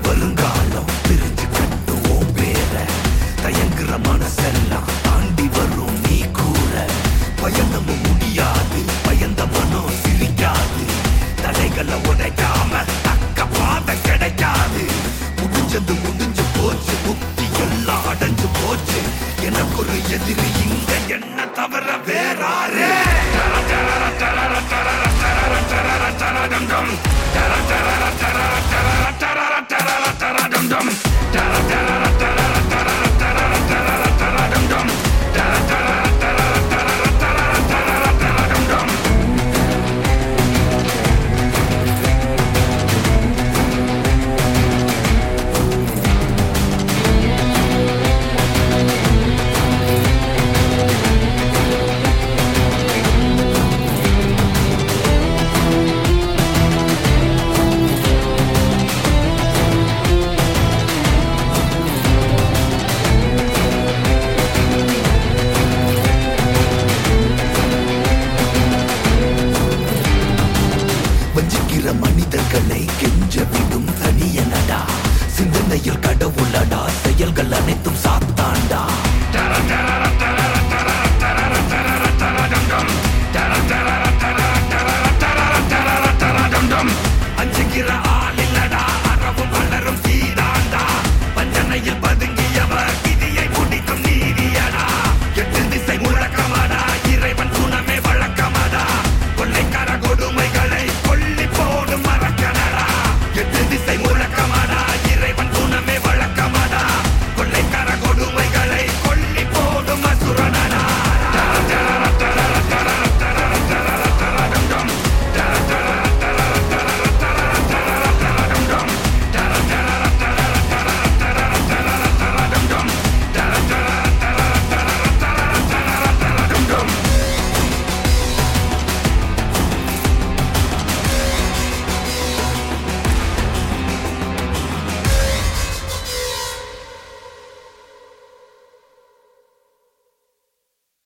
வருங்காலம் பிரிஞ்சு கட்டுவோம் பேர தயங்குற மனசெல்லாம் தாண்டி வரும் நீ கூற பயணமும் முடியாது பயந்த மனம் சிரிக்காது தடைகளை உடைக்காம தக்க பாதை கிடைக்காது முடிஞ்சது முடிஞ்சு போச்சு முக்தி எல்லாம் அடைஞ்சு போச்சு எனக்கு ஒரு எதிரி இங்க என்ன தவிர வேறாரு வஞ்சிக்கிற மனிதர்களை கெஞ்ச விடும் தனியனடா சிந்தனையில் கடவுளடா செயல்கள் அனைத்தும் சாத்தாண்டா